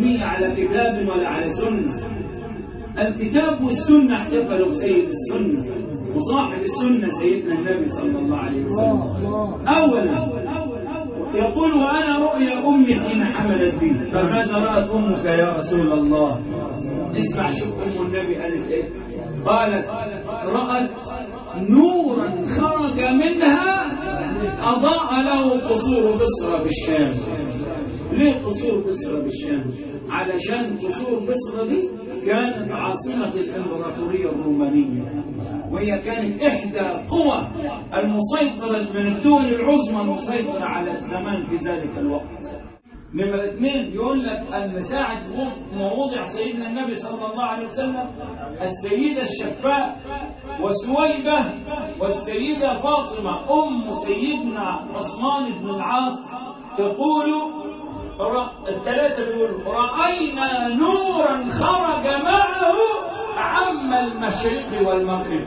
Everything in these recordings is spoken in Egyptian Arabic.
مبنية على كتاب ولا على سنة الكتاب والسنة احتفلوا بسيد السنة وصاحب السنة سيدنا النبي صلى الله عليه وسلم أولا يقول وأنا رؤيا أمي حين حملت بي فماذا رأت أمك يا رسول الله اسمع شوف أم النبي قالت إيه قالت رأت نورا خرج منها أضاء له قصور بصرى بالشام ليه قصور بصرى بالشام علشان قصور بصرى دي كانت عاصمة الإمبراطورية الرومانية وهي كانت إحدى قوى المسيطرة من الدول العظمى المسيطرة على الزمان في ذلك الوقت نمرة اثنين يقول لك أن ساعة موضع سيدنا النبي صلى الله عليه وسلم السيدة الشفاء وسويبة والسيدة فاطمة أم سيدنا عثمان بن العاص تقول الثلاثة بيقولوا رأينا نورا خرج معه عم المشرق والمغرب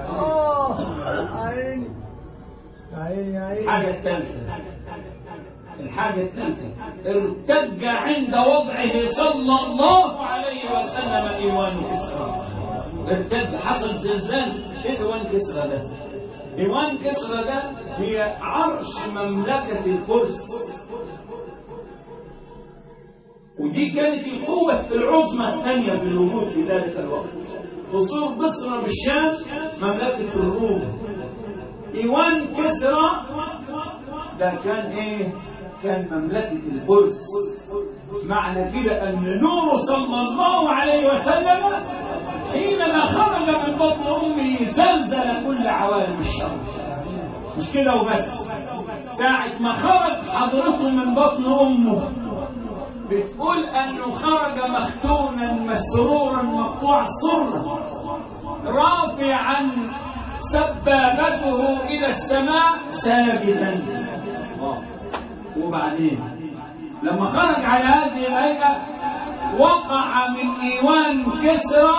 عيني عيني عيني الحاجة الثالثة الحاجة الثالثة ارتج عند وضعه صلى الله عليه وسلم إيوان كسرى ارتد حصل زلزال ايه إيوان كسرى ده؟ إيوان كسرى ده هي عرش مملكة الفرس ودي كانت القوة العظمى الثانية في الوجود في ذلك الوقت قصور بصرى بالشام مملكة الروم إيوان كسرى ده كان إيه؟ كان مملكة الفرس معنى كده أن نور صلى الله عليه وسلم حينما خرج من بطن أمه زلزل كل عوالم الشر مش كده وبس ساعة ما خرج حضرته من بطن أمه بتقول أنه خرج مختونا مسرورا مقطوع السرة رافعا سبابته إلى السماء ساجدا وبعدين لما خرج على هذه الهيئة وقع من إيوان كسرى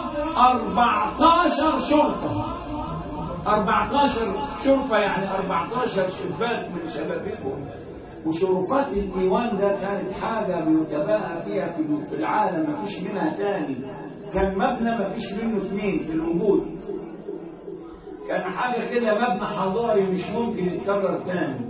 14 شرطة 14 شرطة يعني 14 شباك من شبابيكهم وشرفات الإيوان ده كانت حاجة بيتباهى فيها في العالم ما فيش منها تاني كان مبنى ما فيش منه اثنين في الوجود كان حاجة كده مبنى حضاري مش ممكن يتكرر تاني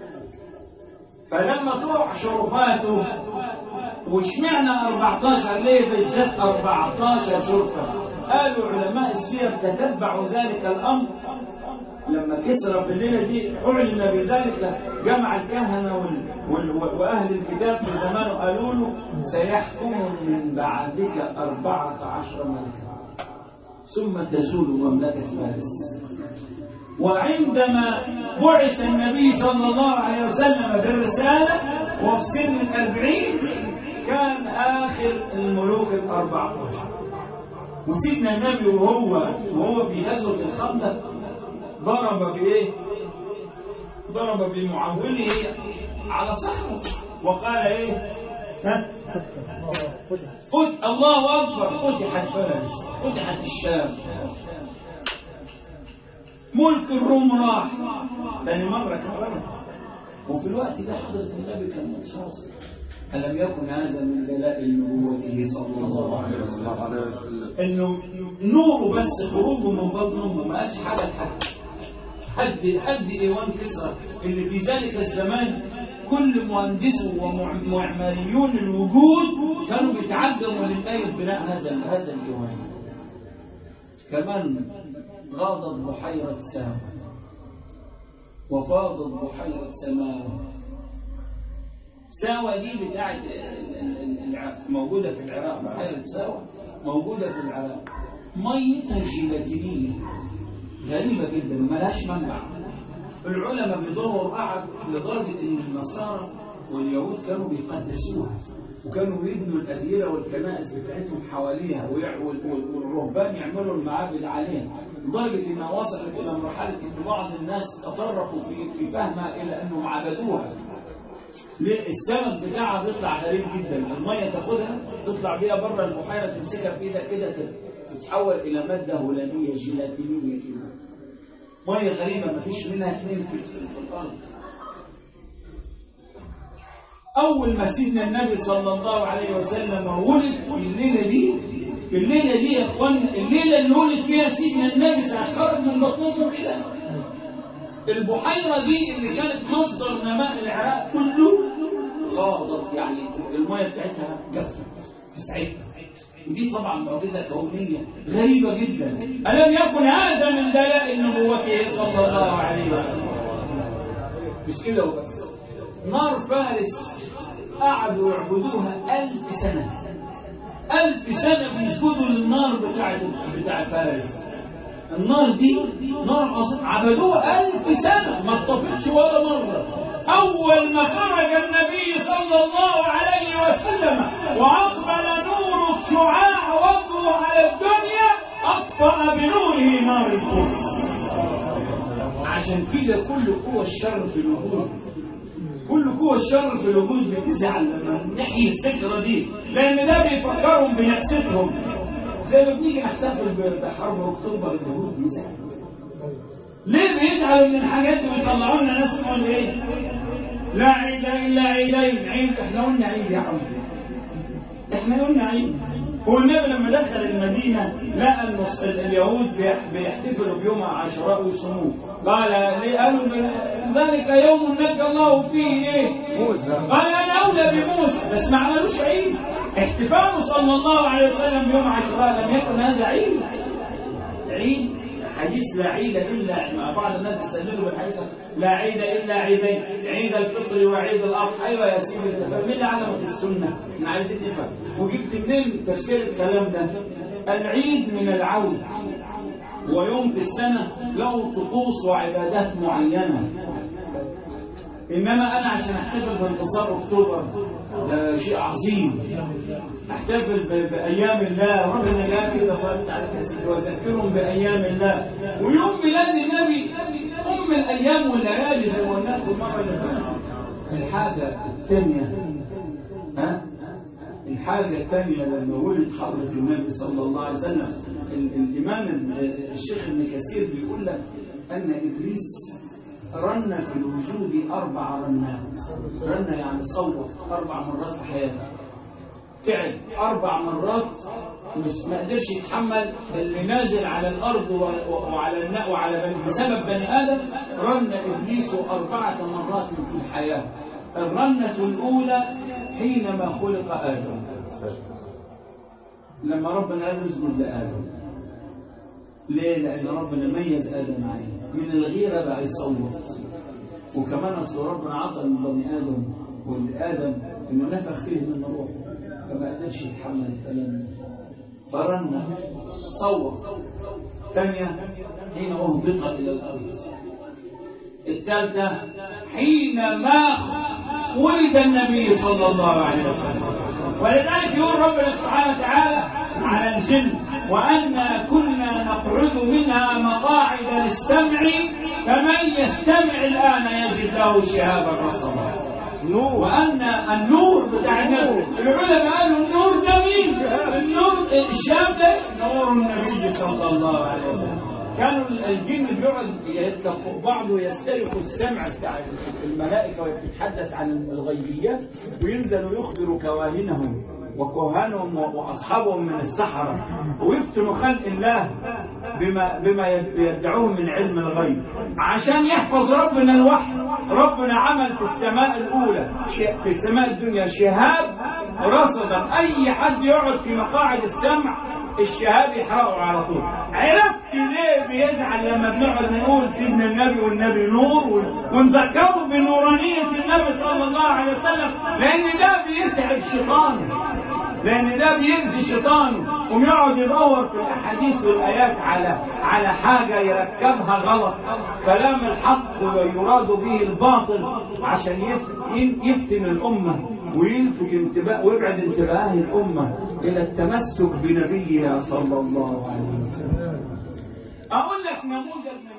فلما تروح شرفاته واشمعنى 14 ليه بالذات 14 شرطة قالوا علماء السير تتبعوا ذلك الأمر لما كسر في الليلة دي أعلن بذلك جمع الكهنة وال... وال... وأهل الكتاب في زمانه قالوا له سيحكم من بعدك أربعة عشر ملكا ثم تزول مملكة فارس وعندما بعث النبي صلى الله عليه وسلم بالرسالة وفي سن الأربعين كان آخر الملوك الأربعة وسيدنا النبي وهو وهو في غزوة الخندق ضرب بإيه؟ ضرب بمعوله على صخرة وقال إيه؟ ها؟ قلت الله أكبر فتحت فارس فتحت الشام ملك الروم راح ثاني مرة كمان وفي الوقت ده حضرة النبي كان متحاصر ألم يكن هذا من دلائل نبوته صلى الله عليه وسلم إنه نوره بس خروجه من بطن أمه ما قالش حاجة لحد حد حد إيوان كسرى اللي في ذلك الزمان كل مهندسه ومعماريون الوجود كانوا بيتعجبوا لله بناء هذا هذا الإيوان كمان غاضت بحيرة سام وفاضت بحيرة سماوة ساوة دي بتاعت موجودة في العراق بحيرة ساوة موجودة في العراق ميتها جيلاتينية غريبة جدا ملهاش منبع العلماء بيدوروا قعد لدرجة إن النصارى واليهود كانوا بيقدسوها وكانوا بيبنوا الأديرة والكنائس بتاعتهم حواليها والرهبان يعملوا المعابد عليها لدرجة إنها وصلت إلى مرحلة إن بعض الناس تطرقوا في في فهمها إلى أنهم عبدوها ليه السمك بتاعها بيطلع غريب جدا المية تاخدها تطلع بيها بره البحيرة تمسكها في ايدك كده تتحول إلى مادة هلامية جيلاتينية كده مية غريبة ما فيش منها اثنين في, في الأرض أول ما سيدنا النبي صلى الله عليه وسلم ولد في الليلة دي في الليلة دي يا إخوان الليلة اللي ولد فيها سيدنا النبي ساعة خرج من بطن أمه كده البحيرة دي اللي كانت مصدر نماء العراق كله غاضت يعني المية بتاعتها جفت في ساعتها ودي طبعا معجزة كونية غريبة جدا ألم يكن هذا من دلائل نبوته صلى الله عليه وسلم مش كده وبس نار فارس قعدوا يعبدوها ألف سنة ألف سنة بيسجدوا للنار بتاع بتاع فارس النار دي نار عظيمة عبدوها ألف سنة ما اتطفتش ولا مرة أول ما خرج النبي صلى الله عليه وسلم وأقبل نور شعاع وجهه على الدنيا أطفأ بنوره نار القدس عشان كده كل قوى الشر في الوجود كل قوى الشر في الوجود بتزعل لما نحيي الذكرى دي لأن ده بيفكرهم بنفستهم زي ما بنيجي نحتفل بحرب أكتوبر اليهود بيزعلوا ليه بيزعلوا من الحاجات دي ويطلعوا لنا ناس يقولوا ايه؟ لا عيد الا عيدين عيد احنا قلنا عيد يا عم احنا قلنا عيد هو النبي لما دخل المدينة لقى النص اليهود بيحتفلوا بيوم عاشوراء ويصوموه قال ليه قالوا ذلك يوم نجى الله فيه ايه؟ موسى قال انا اولى بموسى بس ما عملوش عيد احتفاله صلى الله عليه وسلم بيوم عاشوراء لم يكن هذا عيد عيد حديث لا عيد الا مع بعض الناس بيسلموا بالحديث لا عيد الا عيدين عيد الفطر وعيد الاضحى ايوه يا سيدي انت مين اللي علمك السنه؟ احنا عايزين نفهم وجبت منين تفسير الكلام ده؟ العيد من العود ويوم في السنه له طقوس وعبادات معينه انما انا عشان احتفل بانتصار اكتوبر ده شيء عظيم احتفل بايام الله ربنا لا كده قال تعالى واذكرهم بايام الله ويوم ميلاد النبي ام الايام والليالي زي ما قلنا لكم المره اللي فاتت الحاجه الثانيه ها الحاجة الثانية لما ولد حضرة النبي صلى الله عليه وسلم الإمام الشيخ ابن كثير بيقول لك أن إبليس رن في الوجود أربع رنات رن يعني صوت أربع مرات في حياته تعب أربع مرات مش ما قدرش يتحمل اللي نازل على الأرض وعلى الناء وعلى بني بسبب بني آدم رن إبليس أربعة مرات في الحياة الرنة الأولى حينما خلق آدم لما ربنا قال اسجد لآدم ليه؟ لأن ربنا ميز آدم عليه من الغيرة بقى يصوت وكمان أصل ربنا عطى لبني آدم ولآدم إنه نفخ فيه من روحه فما قدرش يتحمل الكلام فرن صوت ثانية حين أهبط إلى الأرض الثالثة حينما ولد النبي صلى الله عليه وسلم ولذلك يقول ربنا سبحانه وتعالى على الجن وأنا كنا نقعد منها مقاعد للسمع فمن يستمع الآن يجد له شهابا رصدا نور وأن النور بتاع النبي العلماء قالوا النور ده مين؟ النور الشاب ده نور النبي صلى الله عليه وسلم كانوا الجن بيقعد يتفق بعض ويسترقوا السمع بتاع الملائكه وهي بتتحدث عن الغيبيات وينزلوا يخبروا كواهنهم وكهانهم واصحابهم من السحره ويفتنوا خلق الله بما بما يدعوه من علم الغيب عشان يحفظ ربنا الوحي ربنا عمل في السماء الاولى في السماء الدنيا شهاب رصدا اي حد يقعد في مقاعد السمع الشهاب يحرقه على طول عرفت ليه بيزعل لما بنقعد نقول سيدنا النبي والنبي نور ونذكره بنورانية النبي صلى الله عليه وسلم لأن ده بيتعب شيطانه لأن ده بيأذي شيطانه ويقعد يدور في الأحاديث والآيات على على حاجة يركبها غلط كلام الحق ويراد به الباطل عشان يفتن الأمة ويلفت انتباه ويبعد انتباه الأمة إلى التمسك بنبيها صلى الله عليه وسلم أقول لك نموذج من